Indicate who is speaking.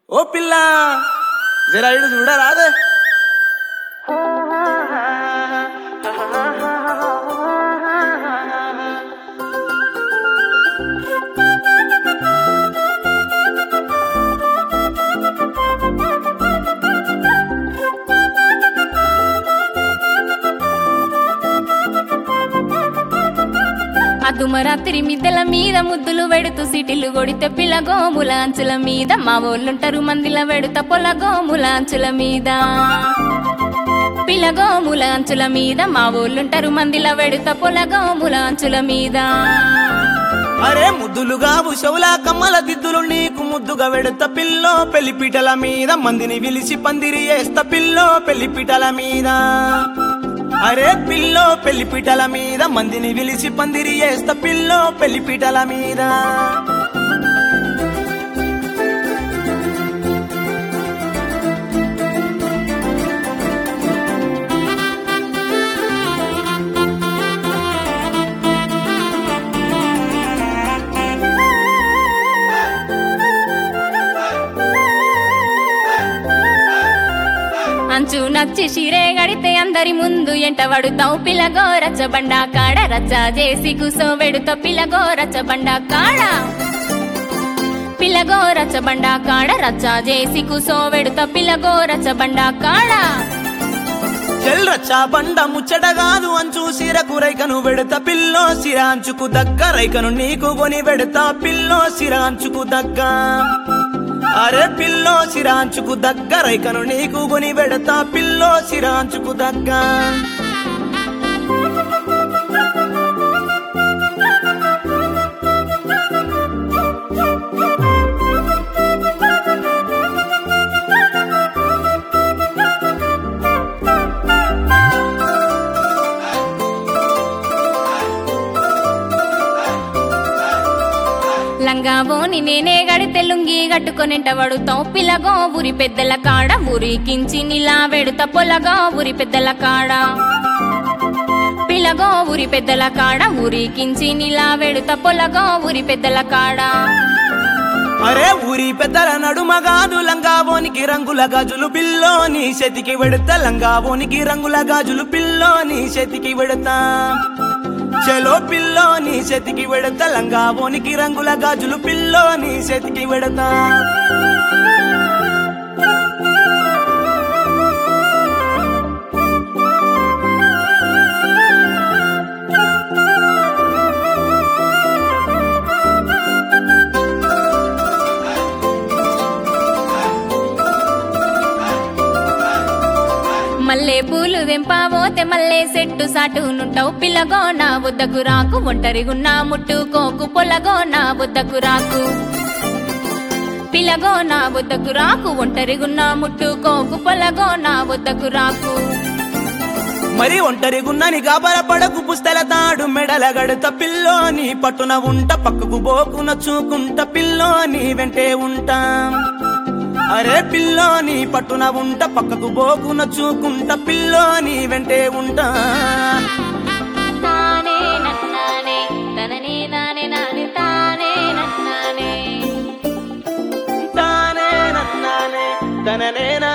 Speaker 1: ఓ పిల్ల జరా ఇడు చూడరాదే
Speaker 2: అదుమరాత్రి మిద్దెల మీద ముద్దులు వెడుతూ సిటిలు కొడితే పిల్లగోముల అంచుల మీద మా వాళ్ళుంటారు మందిల వెడుత పొలగోముల అంచుల మీద పిల్లగోముల అంచుల మీద మా వాళ్ళుంటారు మందిల వెడుత పొలగోముల అంచుల మీద
Speaker 1: అరే ముద్దులుగా ఉషవుల కమ్మల దిద్దులు నీకు ముద్దుగా వెడుత పిల్లో పెళ్లిపీటల మీద మందిని విలిసి పందిరి వేస్త పిల్లో పెళ్లిపీటల మీద అరే పిల్లో పెళ్లిపీటల మీద మందిని విలిసి పందిరి వేస్త పిల్లో పెళ్లిపీటల మీద
Speaker 2: అంచు నచ్చి షిరే గడితే అందరి ముందు ఎంట వడుతావు పిల్లగో రచ్చబండ కాడ రచ్చ చేసి కూసో వెడుత పిల్లగో రచ్చబండ కాడ పిల్లగో రచ్చబండ కాడ రచ్చ చేసి కూసో వెడుత పిల్లగో రచ్చబండ కాడ
Speaker 1: చెల్రచ్చా బండ ముచ్చట కాదు అంచు సిరకు రైకను వెడత పిల్లో సిరాంచుకు దగ్గ రైకను నీకు కొని వెడతా పిల్లో సిరాంచుకు దగ్గ అరే పిల్లో సిరాంచుకు దగ్గ రైకను నీకు కొని వెడతా పిల్లో సిరాంచుకు దగ్గ
Speaker 2: లంగా బోని నేనే గడితే లుంగి గట్టుకొనింట వడుతావు పిల్లగో ఊరి పెద్దల కాడ ఊరికించి నిలా వెడుత పొలగా ఊరి పెద్దల కాడ పిల్లగో ఊరి పెద్దల కాడ ఊరికించి నిలా వెడుత పొలగా ఊరి పెద్దల కాడ
Speaker 1: అరే ఊరి పెద్దల నడుమగాదు లంగాబోనికి రంగుల గాజులు పిల్లో నీ చేతికి వెడతా లంగాబోనికి రంగుల గాజులు పిల్లో నీ చేతికి వెడతా చలో పిల్లో నీ చేతికి వెడతా లంగాబోనికి రంగుల గాజులు పిల్లో నీ చేతికి వెడతా
Speaker 2: మల్లె పూలు వెంపావోతే మల్లె సెట్టు సాటు నుంటావు పిల్లగో నా వద్దకు రాకు ఒంటరిగున్నా ముట్టుకోకు పొలగో నా వద్దకు రాకు పిల్లగో నా వద్దకు రాకు ఒంటరిగున్నా ముట్టుకోకు పొలగో నా వద్దకు రాకు
Speaker 1: మరి ఒంటరి గున్నని గాబరపడకు పుస్తల తాడు మెడల గడత పిల్లో నీ పట్టున ఉంట పక్కకు పోకు నచ్చుకుంట పిల్లో నీ వెంటే ఉంటా అరే పిల్లో నీ పట్టున ఉంట పక్కకు పోకు నచ్చుకుంట పిల్లో నీ వెంటే ఉంటా
Speaker 2: తానే నన్నానే తననే నానే నానే తానే నన్నానే
Speaker 1: తానే నన్నానే తననే నా